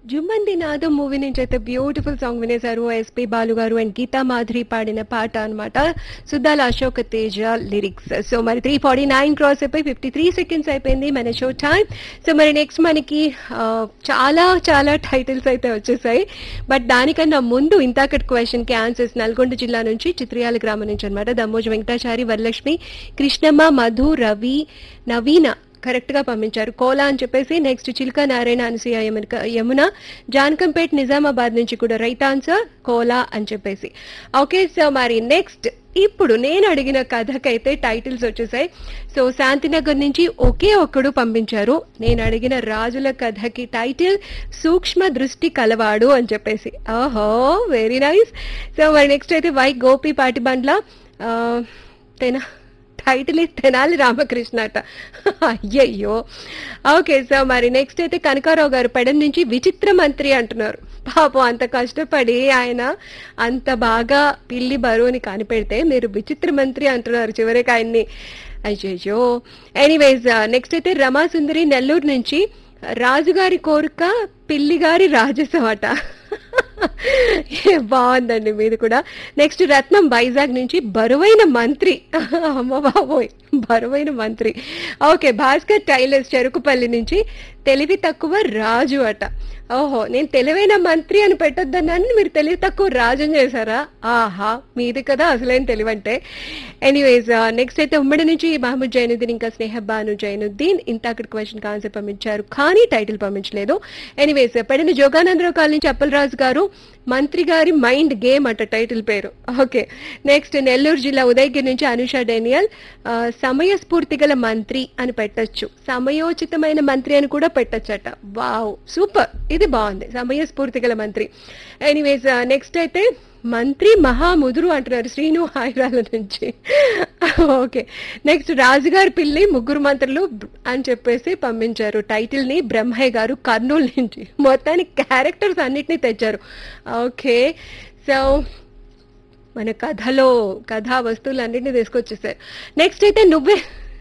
జుమ్మంది నాదం మూవీ నుంచి అయితే బ్యూటిఫుల్ సాంగ్ వినేశారు ఎస్పి బాలు గారు అండ్ గీతా మాధురి పాడిన పాట అన్నమాట సుద్దాల అశోక్ తేజ లిరిక్స్ సో మరి త్రీ ఫార్టీ నైన్ క్రాస్ అయిపోయి ఫిఫ్టీ త్రీ సెకండ్స్ అయిపోయింది మన షో టైం సో మరి నెక్స్ట్ మనకి ఆ, చాలా చాలా టైటిల్స్ అయితే వచ్చేసాయి బట్ దానికన్నా ముందు ఇంతాకటి క్వశ్చన్ కి ఆన్సర్స్ నల్గొండ జిల్లా నుంచి చిత్రియాల గ్రామం నుంచి అనమాట దమ్మోజు వెంకటాచారి వరలక్ష్మి కృష్ణమ్మ మధు రవి నవీన కరెక్ట్ గా పంపించారు కోలా అని చెప్పేసి నెక్స్ట్ చిల్క నారాయణ అనసూయ యమున- యమున జానకంపేట్ నిజామాబాద్ నుంచి కూడా రైట్ ఆన్సర్ కోలా అని చెప్పేసి ఓకే సో మరి నెక్స్ట్ ఇప్పుడు నేను అడిగిన కథకైతే టైటిల్స్ వచ్చేసాయి సో శాంతినగర్ నుంచి ఒకే ఒక్కడు పంపించారు నేను అడిగిన రాజుల కథకి టైటిల్ సూక్ష్మ దృష్టి కలవాడు అని చెప్పేసి ఓహో వెరీ నైస్ సో మరి నెక్స్ట్ అయితే వై గోపి పాటిబండ్ల ఆ, తెనా టైటిల్ ఈ తెనాలి రామకృష్ణ అట అయ్యయ్యో ఓకే సో మరి నెక్స్ట్ అయితే కనకారావు గారు పెడం నుంచి విచిత్ర మంత్రి అంటున్నారు పాపం అంత కష్టపడి ఆయన అంత బాగా పిల్లి బరువుని కనిపెడితే మీరు విచిత్ర మంత్రి అంటున్నారు చివరికి ఆయన్ని అయ్యయ్యో ఎనీవేస్ నెక్స్ట్ అయితే రమాసుందరి నెల్లూరు నుంచి రాజుగారి కోరిక పిల్లిగారి రాజసం అట బాగుందండి మీది కూడా నెక్స్ట్ రత్నం వైజాగ్ నుంచి బరువైన మంత్రి అమ్మ బాబోయ్ బరువైన మంత్రి ఓకే భాస్కర్ టైలర్స్ చెరుకుపల్లి నుంచి తెలివి తక్కువ రాజు అట ఓహో నేను తెలివైన మంత్రి అని పెట్టొద్దన్నాను మీరు తెలివి తక్కువ రాజు అని చేశారా ఆహా మీది కదా అసలైన తెలివంటే ఎనీవేస్ నెక్స్ట్ అయితే ఉమ్మడి నుంచి మహమ్మద్ జైనుద్దీన్ ఇంకా స్నేహ బాను జైనుద్దీన్ ఇంత అక్కడ క్వశ్చన్ ఆన్సర్ పంపించారు కానీ టైటిల్ పంపించలేదు ఎనీవేస్ పడిన జోగానందరావు కాలనీ నుంచి అప్పలరాజు గారు మంత్రి గారి మైండ్ గేమ్ అట టైటిల్ పేరు ఓకే నెక్స్ట్ నెల్లూరు జిల్లా ఉదయగిరి నుంచి అనుష డేనియల్ ఆ, సమయస్ఫూర్తి గల మంత్రి అని పెట్టొచ్చు సమయోచితమైన మంత్రి అని కూడా పెట్టొచ్చట వావ్ సూపర్ ఇది బాగుంది సమయస్ఫూర్తి గల మంత్రి ఎనీవేస్ నెక్స్ట్ అయితే మంత్రి మహాముదురు అంటున్నారు శ్రీను హాయిరాల నుంచి ఓకే నెక్స్ట్ రాజుగారి పిల్లి ముగ్గురు మంత్రులు అని చెప్పేసి పంపించారు టైటిల్ ని బ్రహ్మయ్య గారు కర్నూలు నుంచి మొత్తానికి క్యారెక్టర్స్ అన్నిటినీ తెచ్చారు ఓకే సో మన కథలో కథా వస్తువులు అన్నింటినీ తీసుకొచ్చేసారు నెక్స్ట్ అయితే నువ్వే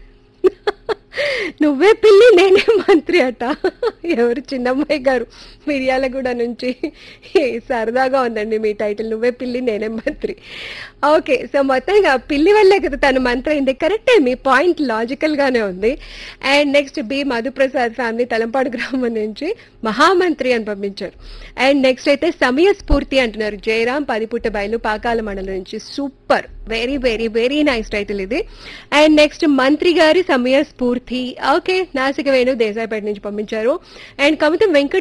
నువ్వే పిల్లి నేనే మంత్రి అట ఎవరు చిన్నమ్మాయి గారు మిర్యాలగూడ నుంచి సరదాగా ఉందండి మీ టైటిల్ నువ్వే పిల్లి నేనే మంత్రి ఓకే సో మొత్తంగా పిల్లి వల్లే కదా తను మంత్రి అయింది కరెక్టే మీ పాయింట్ లాజికల్ గానే ఉంది and next B Madhuprasad family Talampadu గ్రామం నుంచి మహామంత్రి అని పంపించారు అండ్ నెక్స్ట్ అయితే సమయ స్ఫూర్తి అంటున్నారు జయరాం పదిపుట్ట బయలు పాకాల మండలం నుంచి super very very very nice title ఇది అండ్ నెక్స్ట్ మంత్రి గారి సమయ స్ఫూర్తి ఓకే నాసిక వేణు దేశాయిపేట నుంచి పంపించారు అండ్ కవిత వెంకట